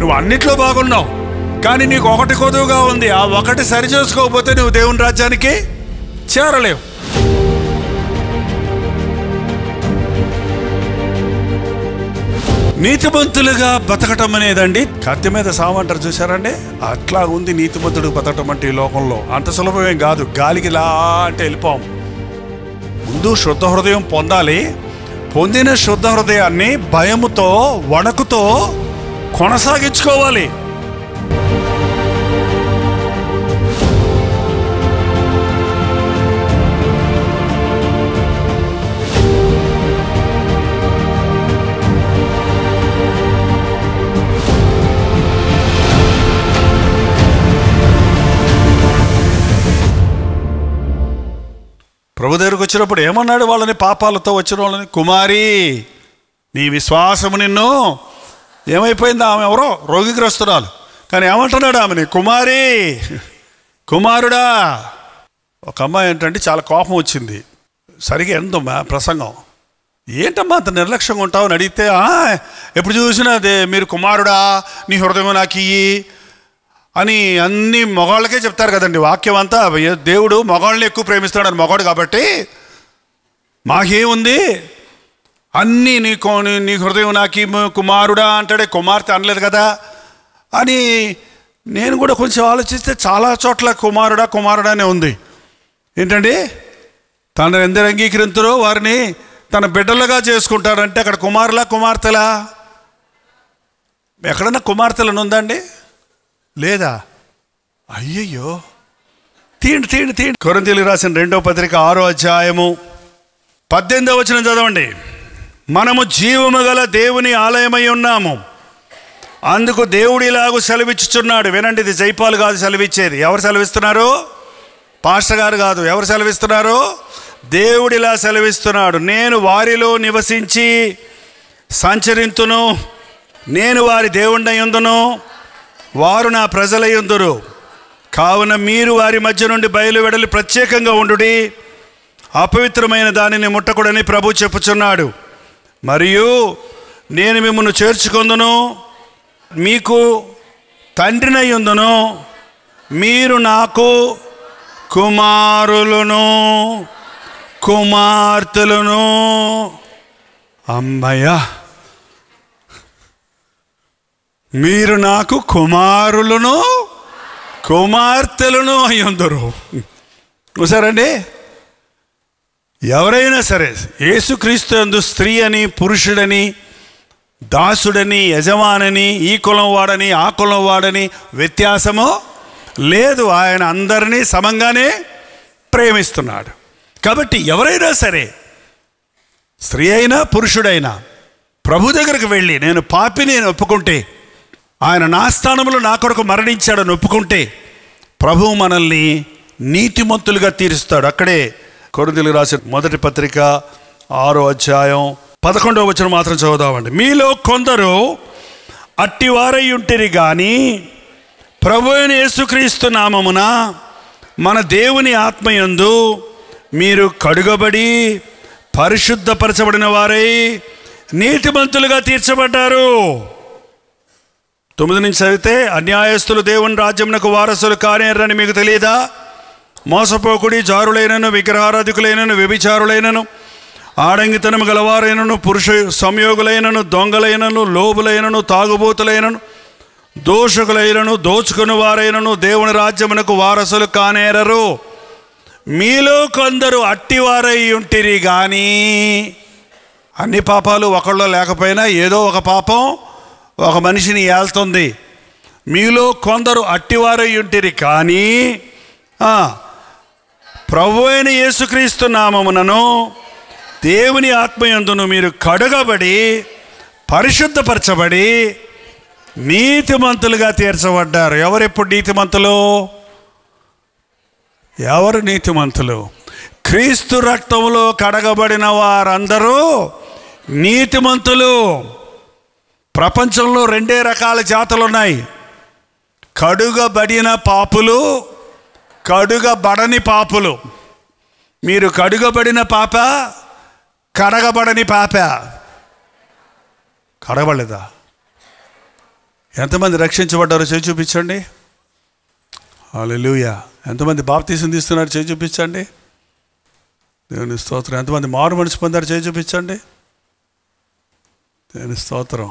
నువ్వు అన్నిట్లో బాగున్నావు కానీ నీకు ఒకటి కొదువుగా ఉంది ఆ ఒకటి సరి చేసుకోకపోతే నువ్వు దేవుని రాజ్యానికి చేరలేవు నీతిమంతులుగా బతకటం అనేదండి కత్తి మీద సామంటారు చూసారండి అట్లా ఉంది నీతిమంతుడు బతకటం అంటే ఈ లోకంలో అంత సులభమేం కాదు గాలికి లా అంటే వెళ్ళిపోం ముందు శుద్ధ హృదయం పొందాలి పొందిన శుద్ధ హృదయాన్ని భయముతో వణకుతో కొనసాగించుకోవాలి ప్రభు దగ్గరకు వచ్చినప్పుడు ఏమన్నాడు వాళ్ళని పాపాలతో వచ్చిన వాళ్ళని కుమారి నీ విశ్వాసము నిన్ను ఏమైపోయింది ఆమె ఎవరో రోగిగ్రస్తురాలు కానీ ఏమంటున్నాడు ఆమెని కుమారి కుమారుడా ఒక అమ్మాయి ఏంటంటే చాలా కోపం వచ్చింది సరిగా ఎందమ్మా ప్రసంగం ఏంటమ్మా అంత నిర్లక్ష్యంగా ఉంటావు అని అడిగితే "ఆ, ఎప్పుడు చూసినా అదే మీరు కుమారుడా నీ హృదయం నాకు ఇయ్యి అని అన్ని మగవాళ్ళకే చెప్తారు కదండి వాక్యం అంతా ఏ- దేవుడు మగవాళ్ళని ఎక్కువ ప్రేమిస్తున్నాడు మగవాడు కాబట్టి మాకేముంది అన్నీ నీ కో- నీ- నీ హృదయం నాకు ఇమ్ము, కుమారుడా అంటాడే కుమార్తె అనలేదు కదా అని నేను కూడా కొంచెం ఆలోచిస్తే చాలా చోట్ల కుమారుడా కుమారుడా అనే ఉంది ఏంటండి తను ఎందరు అంగీకరింతురో వారిని తన బిడ్డలుగా చేసుకుంటాడంటే అక్కడ కుమారులా కుమార్తెలా ఎక్కడన్నా కుమార్తెలను ఉందండి లేదా అయ్యయ్యో తీయండి తీయండి తీయండి కొరంతీలకు రాసిన రెండో పత్రిక ఆరో అధ్యాయము పద్దెనిమిదో వచ్చిన చదవండి మనము జీవము గల దేవుని ఆలయమై ఉన్నాము అందుకు దేవుడు ఇలాగూ సెలవిచ్చుచున్నాడు వినండి ఇది జైపాలు కాదు సెలవిచ్చేది ఎవరు సెలవిస్తున్నారు పాస్టర్ గారు కాదు ఎవరు సెలవిస్తున్నారు దేవుడు ఇలా సెలవిస్తున్నాడు నేను వారిలో నివసించి సంచరింతును నేను వారి దేవుండయుందును వారు నా ప్రజలయ్యుందురు కావున మీరు వారి మధ్య నుండి బయలు వెడలి ప్రత్యేకంగా ఉండుడి అపవిత్రమైన దానిని ముట్టకూడని ప్రభు చెప్పుచున్నాడు మరియు నేను మిమ్మల్ని చేర్చుకొందును మీకు తండ్రినయ్యుందును మీరు నాకు కుమారులను కుమార్తెలను అమ్మయ్యా మీరు నాకు కుమారులను కుమార్తెలను అయ్యుందరు చూసారండి ఎవరైనా సరే యేసుక్రీస్తు యందు స్త్రీ అని పురుషుడని దాసుడని యజమానని ఈ కులం వాడని ఆ కులం వాడని వ్యత్యాసము లేదు ఆయన అందరినీ సమంగానే ప్రేమిస్తున్నాడు కాబట్టి ఎవరైనా సరే స్త్రీ అయినా పురుషుడైనా ప్రభు దగ్గరకు వెళ్ళి నేను పాపిని నేను ఒప్పుకుంటే ఆయన నా స్థానంలో నా కొరకు మరణించాడని ఒప్పుకుంటే ప్రభు మనల్ని నీతిమంతులుగా తీరుస్తాడు అక్కడే కొరింథీయులకు రాసిన మొదటి పత్రిక ఆరో అధ్యాయం పదకొండవ వచనం మాత్రం చదువుదామండి మీలో కొందరు అట్టివారై ఉంటిరి కానీ ప్రభు అయిన యేసుక్రీస్తు నామమున మన దేవుని ఆత్మయందు మీరు కడుగబడి పరిశుద్ధపరచబడిన వారై నీతిమంతులుగా తీర్చబడ్డారు తొమ్మిది నుంచి చదివితే అన్యాయస్తులు దేవుని రాజ్యమునకు వారసులు కానేరని మీకు తెలియదా మోసపోకుడి జారులైనను విగ్రహారాధికులైనను వ్యభిచారులైనను ఆడంగితనము గలవారైనను పురుష సంయోగులైనను దొంగలైనను లోబులైనను తాగుబోతులైనను దోషకులైనను దోచుకుని వారైనను దేవుని రాజ్యమునకు వారసులు కానేరరు మీలో కొందరు అట్టివారై ఉంటిరి కానీ అన్ని పాపాలు ఒకళ్ళు లేకపోయినా ఏదో ఒక పాపం ఒక మనిషిని ఏళ్తుంది మీలో కొందరు అట్టివారై ఉంటిరి కానీ ఆ, ప్రభు అయిన యేసుక్రీస్తు నామమునను దేవుని ఆత్మయందును మీరు కడుగబడి పరిశుద్ధపరచబడి నీతిమంతులుగా తీర్చబడ్డారు ఎవరెప్పుడు నీతిమంతులు ఎవరు నీతిమంతులు క్రీస్తు రక్తములో కడగబడిన వారందరూ నీతిమంతులు ప్రపంచంలో రెండే రకాల జాతులు ఉన్నాయి కడుగబడిన పాపులు కడుగబడని పాపులు మీరు కడుగబడిన పాప కడగబడని పాప కడగబడలేదా ఎంతమంది రక్షించబడ్డారో చేయి చూపించండి హల్లెలూయా ఎంతమంది బాప్తీసం తీస్తున్నారు చేయి చూపించండి దేవుని స్తోత్రం ఎంతమంది మారు మనసు పొందారు చేయి చూపించండి దేవుని స్తోత్రం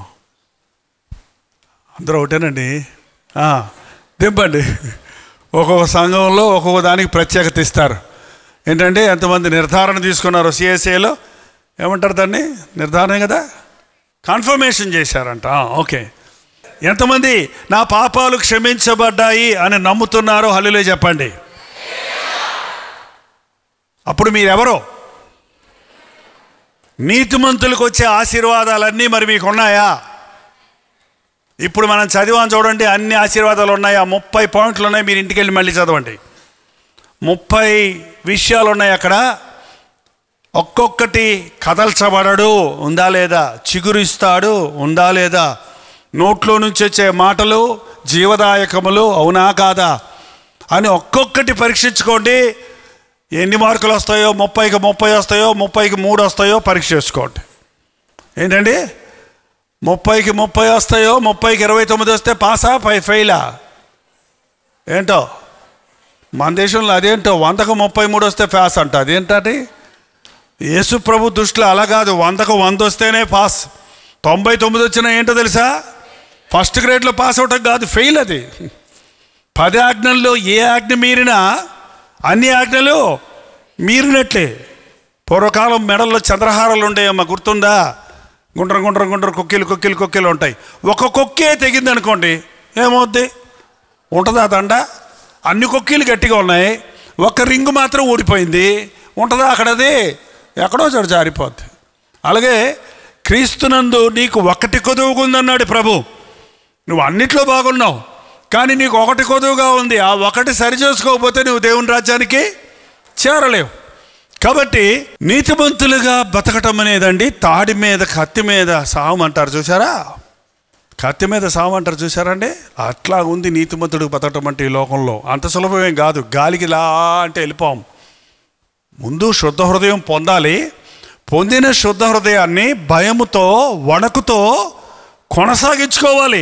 అందరూ ఒకటేనండి ఆ, దింపండి ఒక్కొక్క సంఘంలో ఒక్కొక్క దానికి ప్రత్యేకత ఇస్తారు ఏంటంటే ఎంతమంది నిర్ధారణ తీసుకున్నారు సిఎస్ఏలో ఏమంటారు దాన్ని నిర్ధారణ కదా కన్ఫర్మేషన్ చేశారంట ఆ, ఓకే ఎంతమంది నా పాపాలు క్షమించబడ్డాయి అని నమ్ముతున్నారో హల్లులే చెప్పండి అప్పుడు మీరెవరో నీతిమంతులకు వచ్చే ఆశీర్వాదాలన్నీ మరి మీకు ఉన్నాయా ఇప్పుడు మనం చదివాం చూడండి అన్ని ఆశీర్వాదాలు ఉన్నాయి ఆ ముప్పై పాయింట్లు ఉన్నాయి మీరు ఇంటికి వెళ్ళి మళ్ళీ చదవండి ముప్పై విషయాలు ఉన్నాయి అక్కడ ఒక్కొక్కటి కదల్చబడడు ఉందా లేదా చిగురిస్తాడు ఉందా లేదా నోట్లో నుంచి వచ్చే మాటలు జీవదాయకములు అవునా కాదా అని ఒక్కొక్కటి పరీక్షించుకోండి ఎన్ని మార్కులు వస్తాయో ముప్పైకి ముప్పై వస్తాయో ముప్పైకి మూడు వస్తాయో పరీక్ష చేసుకోండి ఏంటండి ముప్పైకి ముప్పై వస్తాయో ముప్పైకి ఇరవై తొమ్మిది వస్తే పాసా పై ఫెయిలా ఏంటో మన దేశంలో అదేంటో వందకు ముప్పై మూడు వస్తే పాస్ అంట అదేంటది యేసు ప్రభు దృష్టిలో అలా కాదు వందకు వంద వస్తేనే పాస్ తొంభై తొమ్మిది వచ్చినా ఏంటో తెలుసా ఫస్ట్ గ్రేడ్లో పాస్ అవటం కాదు ఫెయిల్ అది పది ఆజ్ఞల్లో ఏ ఆజ్ఞ మీరినా అన్ని ఆజ్ఞలు మీరినట్లే పూర్వకాలం మెడల్లో చంద్రహారాలు ఉండేయమ్మా గుర్తుందా గుండ్ర గుండ్ర గుండ్ర కొక్కిలు కొక్కిలు కొక్కిలు ఉంటాయి ఒక కొక్కే తెగింది అనుకోండి ఏమవుద్ది ఉంటుందా దండ అన్ని కొక్కీలు గట్టిగా ఉన్నాయి ఒక రింగు మాత్రం ఊడిపోయింది ఉంటుందా అక్కడది ఎక్కడో చోట జారిపోద్ది అలాగే క్రీస్తునందు నీకు ఒకటి కొదువుకుందన్నాడు ప్రభు నువ్వు అన్నిట్లో బాగున్నావు కానీ నీకు ఒకటి కొదువుగా ఉంది ఆ ఒకటి సరి చేసుకోకపోతే నువ్వు దేవుని రాజ్యానికి చేరలేవు కాబట్టి నీతిమంతులుగా బతకటం అనేదండి తాడి మీద కత్తి మీద సావం అంటారు చూసారా కత్తి మీద సావం అంటారు చూసారండి అట్లా ఉంది నీతిమంతుడికి బతకటం అంటే ఈ లోకంలో అంత సులభమేం కాదు గాలికి లా అంటే వెళ్ళిపోం ముందు శుద్ధ హృదయం పొందాలి పొందిన శుద్ధ హృదయాన్ని భయముతో వణకుతో కొనసాగించుకోవాలి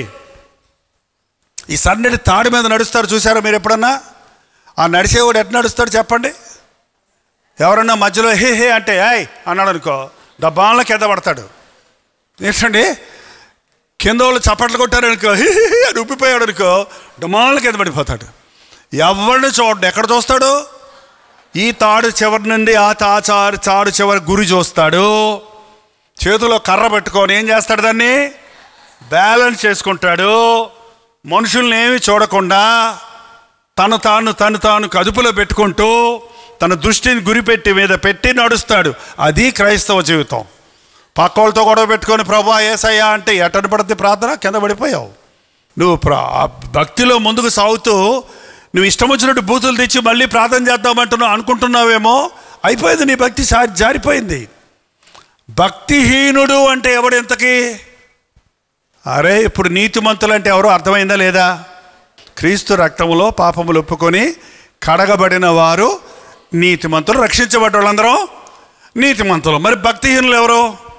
ఈ సన్నటి తాడి మీద నడుస్తారు చూసారా మీరు ఎప్పుడన్నా ఆ నడిచేవాడు ఎట్లా నడుస్తాడు చెప్పండి ఎవరన్నా మధ్యలో హే హే అంటే ఏయ్ అన్నాడు అనుకో డబ్బాల కింద పడతాడు ఏంటండి కింద వాళ్ళు చప్పట్లు కొట్టారు అనుకో హి హి హి అని ఉప్పిపోయాడు అనుకో డమాల కింద పడిపోతాడు ఎవరిని చూడండి ఎక్కడ చూస్తాడు ఈ తాడు చివరి నుండి ఆ తా చారు చాడు చివరి గురి చూస్తాడు చేతిలో కర్ర పెట్టుకొని ఏం చేస్తాడు దాన్ని బ్యాలెన్స్ చేసుకుంటాడు మనుషుల్ని ఏమి చూడకుండా తను తాను తను తాను కదుపులో పెట్టుకుంటూ తన దృష్టిని గురిపెట్టి మీద పెట్టి నడుస్తాడు అది క్రైస్తవ జీవితం పక్కోళ్ళతో గొడవ పెట్టుకొని ప్రభా ఏసయ్యా అంటే ఎట్టని పడితే ప్రార్థన కింద పడిపోయావు నువ్వు ప్రా భక్తిలో ముందుకు సాగుతూ నువ్వు ఇష్టం వచ్చినట్టు బూతులు తెచ్చి మళ్ళీ ప్రార్థన చేద్దామంటున్నావు అనుకుంటున్నావేమో అయిపోయింది నీ భక్తి సా- జారిపోయింది భక్తిహీనుడు అంటే ఎవడు ఎంతకి అరే ఇప్పుడు నీతిమంతులు అంటే ఎవరో అర్థమైందా లేదా క్రీస్తు రక్తములో పాపములు ఒప్పుకొని కడగబడిన వారు నీతిమంతులు రక్షించబడ్డ వాళ్ళందరూ నీతిమంతులు మరి భక్తిహీనులు ఎవరు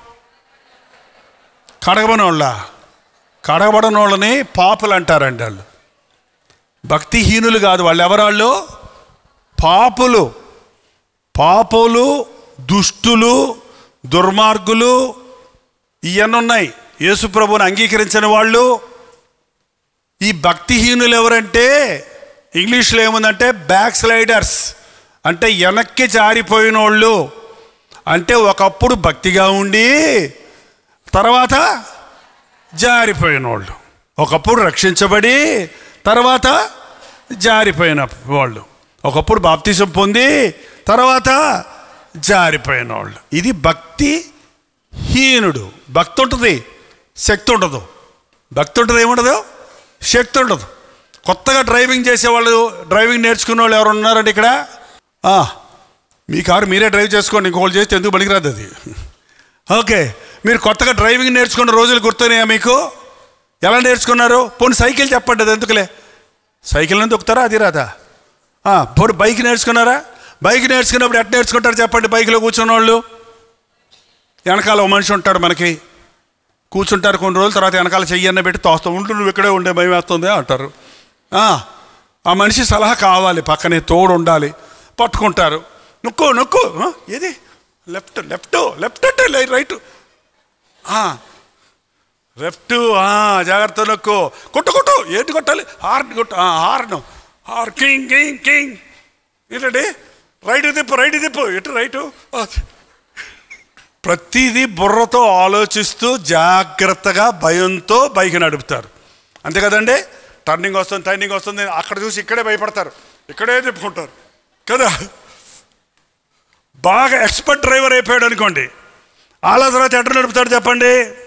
కడగబడిన వాళ్ళ కడగబడిన వాళ్ళని పాపులు అంటారండి వాళ్ళు భక్తిహీనులు కాదు వాళ్ళు ఎవరాళ్ళు పాపులు పాపులు దుష్టులు దుర్మార్గులు ఇవన్నీ ఉన్నాయి యేసు ప్రభువుని అంగీకరించిన వాళ్ళు ఈ భక్తిహీనులు ఎవరంటే ఇంగ్లీష్లో ఏముందంటే బ్యాక్ స్లైడర్స్ అంటే వెనక్కి జారిపోయిన వాళ్ళు అంటే ఒకప్పుడు భక్తిగా ఉండి తర్వాత జారిపోయిన వాళ్ళు ఒకప్పుడు రక్షించబడి తర్వాత జారిపోయిన వాళ్ళు ఒకప్పుడు బాప్తిసం పొంది తర్వాత జారిపోయిన వాళ్ళు ఇది భక్తి హీనుడు భక్తి ఉంటుంది శక్తి ఉండదు భక్తి ఉంటుంది ఏముండదు శక్తి ఉండదు కొత్తగా డ్రైవింగ్ చేసేవాళ్ళు డ్రైవింగ్ నేర్చుకున్న వాళ్ళు ఎవరు ఉన్నారండి ఇక్కడ ఆ, మీ కారు మీరే డ్రైవ్ చేసుకోండి ఇంకోళ్ళు చేస్తే ఎందుకు పనికిరాదు అది ఓకే మీరు కొత్తగా డ్రైవింగ్ నేర్చుకున్న రోజులు గుర్తున్నాయా మీకు ఎలా నేర్చుకున్నారు పోనీ సైకిల్ చెప్పండి అది ఎందుకులే సైకిల్ అని దొక్కుతారా అది రాదా ఆ, పోనీ బైక్ నేర్చుకున్నారా బైక్ నేర్చుకున్నప్పుడు ఎట్లా నేర్చుకుంటారు చెప్పండి బైక్లో కూర్చున్న వాళ్ళు వెనకాల ఓ మనిషి ఉంటాడు మనకి కూర్చుంటారు కొన్ని రోజుల తర్వాత వెనకాల చెయ్యన్న పెట్టి తోస్తాం ఉంటూ నువ్వు ఇక్కడే ఉండే భయం వేస్తుంది అంటారు ఆ, ఆ మనిషి సలహా కావాలి పక్కనే తోడు ఉండాలి పట్టుకుంటారు నొక్కు నొక్కు ఆ, ఏది లెఫ్ట్ లెఫ్ట్ లెఫ్ట్ అంటే లై- రైట్ లెఫ్ట్ జాగ్రత్త నొక్కు కొట్టు కొట్టు ఏంటి కొట్టాలి హార్న్ కొట్టు ఆ, హార్న్ హార్ కింగ్ కింగ్ కింగ్ ఏంటండి రైట్ తిప్పు రైట్ తిప్పు ఎటు రైటు ప్రతిదీ బుర్రతో ఆలోచిస్తూ జాగ్రత్తగా భయంతో బైక్ నడుపుతారు అంతే కదండి టర్నింగ్ వస్తుంది టర్నింగ్ వస్తుంది అక్కడ చూసి ఇక్కడే భయపడతారు ఇక్కడే తిప్పుకుంటారు కదా బాగా ఎక్స్పర్ట్ డ్రైవర్ అయిపోయాడు అనుకోండి వాళ్ళ తర్వాత ఎట్లా నడుపుతాడు చెప్పండి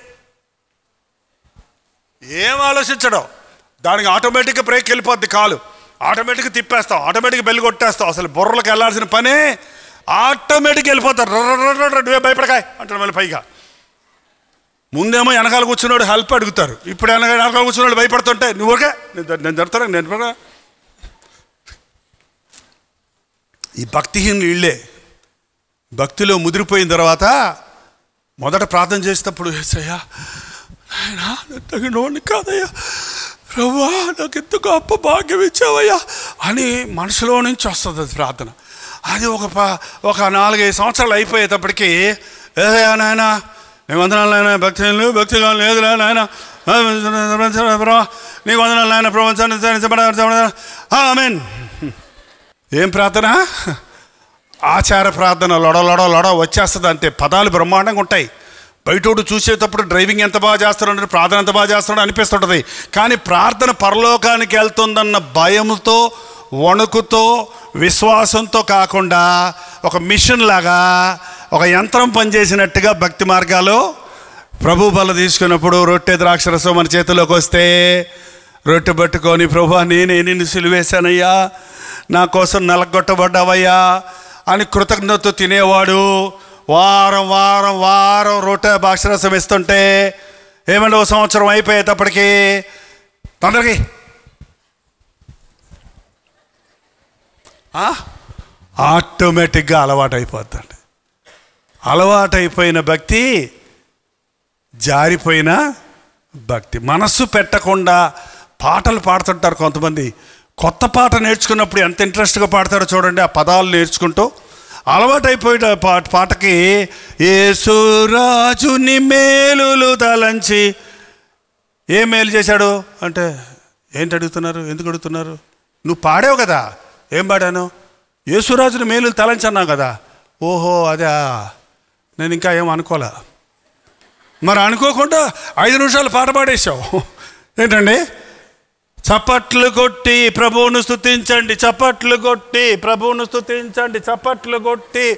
ఏం ఆలోచించడం దానికి ఆటోమేటిక్గా బ్రేక్ వెళ్ళిపోద్ది కాలు ఆటోమేటిక్గా తిప్పేస్తాం ఆటోమేటిక్గా బెల్లి కొట్టేస్తాం అసలు బుర్రలకు వెళ్ళాల్సిన పనే ఆటోమేటిక్గా వెళ్ళిపోతారు రర్రర్రర్ర నువ్వే భయపడకాయ్ అంటాడు మళ్ళీ పైగా ముందేమో వెనకాల కూర్చున్నాడు హెల్ప్ అడుగుతారు ఇప్పుడు వెనక వెనకాల కూర్చున్నాడు భయపడుతుంటే నువ్వు ఓకే నేను ద- నేను జరుతాను నేను జరుపుతానా? ఈ భక్తిహీనులు ఇళ్ళే భక్తిలో ముదిరిపోయిన తర్వాత మొదట ప్రార్థన చేసేటప్పుడు ఏసయ్యా నాయనా నేను తగినోడిని కాదయ్యా ప్రభా నాకు ఎంత గొప్ప భాగ్యం ఇచ్చావయ్యా అని మనసులో నుంచి వస్తుంది అది ప్రార్థన అది ఒక ప- ఒక నాలుగైదు సంవత్సరాలు అయిపోయేటప్పటికి ఏదయ్యా నాయన నీకు వందనాలు నాయన భక్తి లేదు భక్తి కావాలి లేదురా నాయన నీకు వందనాలు నాయన ప్రపంచాన్ని ఆమెన్ ఏం ప్రార్థన ఆచార ప్రార్థన లొడ లొడ లొడ వచ్చేస్తుంది అంతే పదాలు బ్రహ్మాండంగా ఉంటాయి బయటోడు చూసేటప్పుడు డ్రైవింగ్ ఎంత బాగా చేస్తున్నాడు ప్రార్థన ఎంత బాగా చేస్తున్నాడు అనిపిస్తుంటుంది కానీ ప్రార్థన పరలోకానికి వెళ్తుందన్న భయంతో వణుకుతో విశ్వాసంతో కాకుండా ఒక మిషన్ లాగా ఒక యంత్రం పనిచేసినట్టుగా భక్తి మార్గాలు ప్రభు బల తీసుకున్నప్పుడు రొట్టె ద్రాక్షరసం మన చేతిలోకి వస్తే రొట్టె పట్టుకొని ప్రభు నేనే నిన్ను సిలువేశానయ్యా నా కోసం నలగొట్టబడ్డావయ్యా అని కృతజ్ఞత తినేవాడు వారం వారం వారం రొట్టె ద్రాక్షరసం ఇస్తుంటే ఏమంటే ఓ సంవత్సరం అయిపోయేటప్పటికి తొందరకి ఆటోమేటిక్గా అలవాటు అయిపోద్దండి అలవాటైపోయిన భక్తి జారిపోయిన భక్తి మనస్సు పెట్టకుండా పాటలు పాడుతుంటారు కొంతమంది కొత్త పాట నేర్చుకున్నప్పుడు ఎంత ఇంట్రెస్ట్గా పాడతారో చూడండి ఆ పదాలు నేర్చుకుంటూ అలవాటైపోయిన పాట పాటకి ఏసురాజుని మేలులు తలంచి ఏ మేలు చేశాడు అంటే ఏంటి అడుగుతున్నారు ఎందుకు అడుగుతున్నారు నువ్వు పాడావు కదా ఏం పాడాను యేసురాజుని మేలు తలంచి అన్నావు కదా ఓహో అదా నేను ఇంకా ఏం అనుకోలే మరి అనుకోకుండా ఐదు నిమిషాలు పాట పాడేశావు ఏంటండి చప్పట్లు కొట్టి ప్రభువును స్తుతించండి చప్పట్లు కొట్టి ప్రభువును స్తుతించండి చప్పట్లు కొట్టి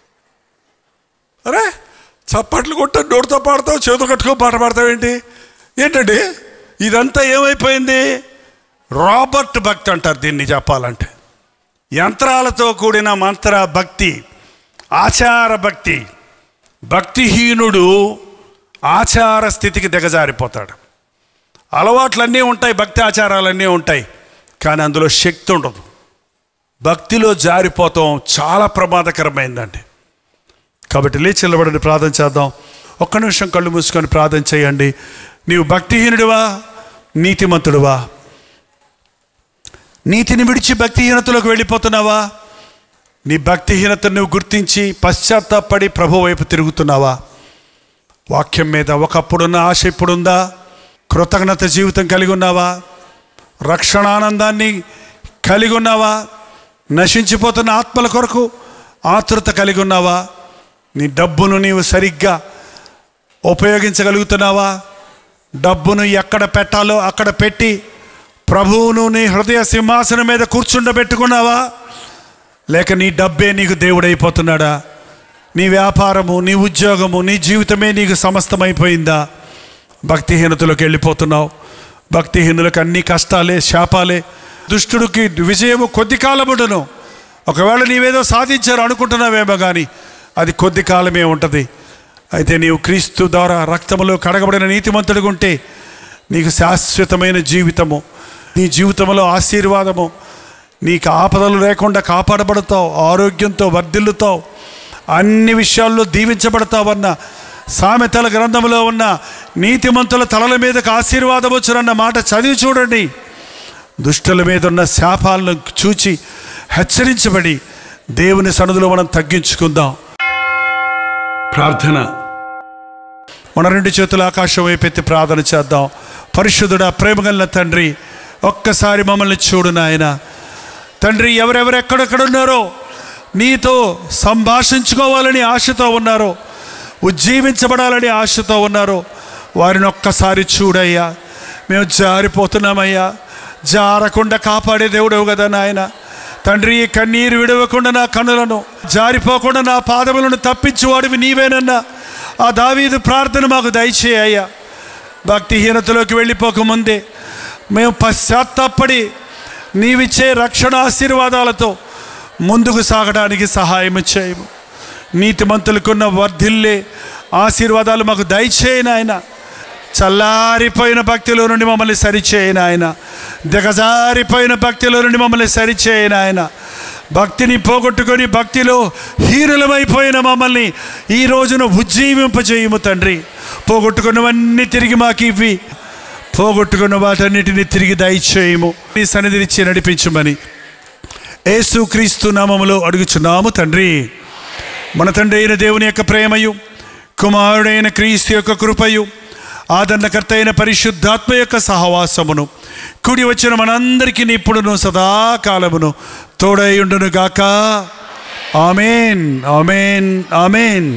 అరే చప్పట్లు కొట్ట నోటితో పాడతావు చేతులు కట్టుకో పాట పాడతావు ఏంటి ఏంటండి ఇదంతా ఏమైపోయింది రాబర్ట్ భక్తి అంటారు దీన్ని చెప్పాలంటే యంత్రాలతో కూడిన మంత్ర భక్తి ఆచార భక్తి భక్తిహీనుడు ఆచార స్థితికి దిగజారిపోతాడు అలవాట్లన్నీ ఉంటాయి భక్తి ఆచారాలన్నీ ఉంటాయి కానీ అందులో శక్తి ఉండదు భక్తిలో జారిపోతాం చాలా ప్రమాదకరమైందండి కాబట్టి లేచి నిలబడండి ప్రార్థన చేద్దాం ఒక్క నిమిషం కళ్ళు మూసుకొని ప్రార్థన చేయండి నీవు భక్తిహీనుడివా నీతిమంతుడివా నీతిని విడిచి భక్తిహీనతలోకి వెళ్ళిపోతున్నావా నీ భక్తిహీనతను నువ్వు గుర్తించి పశ్చాత్తాపడి ప్రభు వైపు తిరుగుతున్నావా వాక్యం మీద ఒకప్పుడున్న ఆశ ఇప్పుడుందా కృతజ్ఞత జీవితం కలిగి ఉన్నావా రక్షణానందాన్ని కలిగి ఉన్నావా నశించిపోతున్న ఆత్మల కొరకు ఆతృత కలిగి ఉన్నావా నీ డబ్బును నీవు సరిగ్గా ఉపయోగించగలుగుతున్నావా డబ్బును ఎక్కడ పెట్టాలో అక్కడ పెట్టి ప్రభువును నీ హృదయ సింహాసనం మీద కూర్చుండబెట్టుకున్నావా లేక నీ డబ్బే నీకు దేవుడైపోతున్నాడా నీ వ్యాపారము నీ ఉద్యోగము నీ జీవితమే నీకు సమస్తమైపోయిందా భక్తిహీనతలోకి వెళ్ళిపోతున్నావు భక్తిహీనులకు అన్ని కష్టాలే శాపాలే దుష్టుడికి విజయము కొద్ది కాలముడును ఒకవేళ నీవేదో సాధించారు అనుకుంటున్నావేమో కానీ అది కొద్ది కాలమే ఉంటుంది అయితే నీవు క్రీస్తు ద్వారా రక్తములో కడగబడిన నీతిమంతుడిగా ఉంటే నీకు శాశ్వతమైన జీవితము నీ జీవితంలో ఆశీర్వాదము నీకు ఆపదలు లేకుండా కాపాడబడతావు ఆరోగ్యంతో వర్ధిల్లుతావు అన్ని విషయాల్లో దీవించబడతావన్న సామెతల గ్రంథంలో ఉన్న నీతిమంతుల తలల మీదకు ఆశీర్వాదం వచ్చునన్న మాట చదివి చూడండి దుష్టుల మీద ఉన్న శాపాలను చూచి హెచ్చరించబడి దేవుని సన్నిధిలో మనం తగ్గించుకుందాం ప్రార్థన మన రెండు చేతుల ఆకాశం వైపెత్తి ప్రార్థన చేద్దాం పరిశుద్ధుడా ప్రేమగల తండ్రి ఒక్కసారి మమ్మల్ని చూడు నాయన తండ్రి ఎవరెవరు ఎక్కడెక్కడ ఉన్నారో నీతో సంభాషించుకోవాలని ఆశతో ఉన్నారో ఉజ్జీవించబడాలని ఆశతో ఉన్నారో వారిని ఒక్కసారి చూడయ్యా మేము జారిపోతున్నామయ్యా జారకుండా కాపాడే దేవుడవు కదా నాయన తండ్రి ఈ కన్నీరు విడవకుండా నా కన్నులను జారిపోకుండా నా పాదములను తప్పించువాడివి నీవేనన్నా ఆ దావీదు ప్రార్థన మాకు దయచేయ్యా భక్తిహీనతలోకి వెళ్ళిపోకముందే మేము పశ్చాత్తాపడి నీవిచ్చే రక్షణ ఆశీర్వాదాలతో ముందుకు సాగడానికి సహాయం చేయము నీతిమంతులకున్న వర్ధిల్లే ఆశీర్వాదాలు మాకు దయచేయను ఆయన చల్లారిపోయిన భక్తిలో నుండి మమ్మల్ని సరిచేయను ఆయన దిగజారిపోయిన భక్తిలో నుండి మమ్మల్ని సరిచేయను ఆయన భక్తిని పోగొట్టుకొని భక్తిలో హీరులమైపోయిన మమ్మల్ని ఈ రోజున ఉజ్జీవింపజేయము తండ్రి పోగొట్టుకున్నవన్నీ తిరిగి మాకు ఇవ్వి పోగొట్టుకున్న వాటన్నిటిని తిరిగి దయచేయము నీ సన్నిధినిచ్చి నడిపించమని యేసుక్రీస్తు నామములో అడుగుచున్నాము తండ్రి మన తండ్రి అయిన దేవుని యొక్క ప్రేమయు కుమారుడైన క్రీస్తు యొక్క కృపయు ఆదరణకర్త అయిన పరిశుద్ధాత్మ యొక్క సహవాసమును కూడి వచ్చిన మనందరికీ ఇప్పుడును సదాకాలమును తోడై ఉండును గాక ఆమెన్ ఆమెన్ ఆమెన్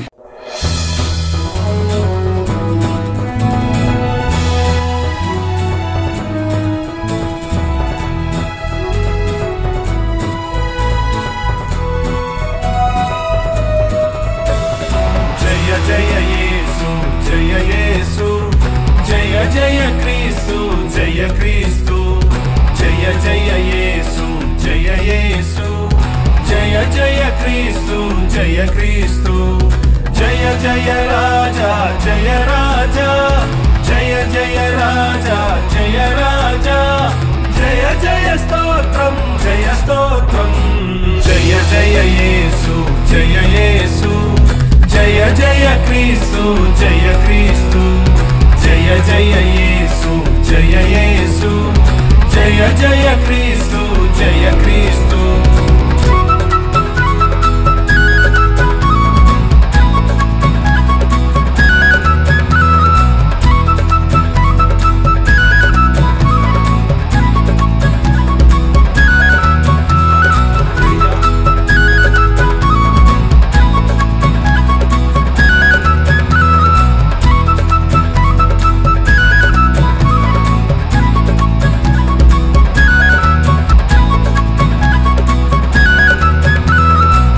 జయ జయ యేసు జయ యేసు జయ జయ క్రీస్తు జయ క్రీస్తు జయ జయ యేసు జయ యేసు జయ జయ క్రీస్తు జయ క్రీస్తు జయ జయ రాజా జయ రాజా జయ జయ రాజా జయ రాజా జయ జయ స్తోత్రం జయ స్తోత్రం జయ జయ యేసు జయ యేసు జయ జయ క్రీస్తు జయ క్రీస్తు జయ జయ యేసు జయ యేసు జయ జయ క్రీస్తు జయ క్రీస్తు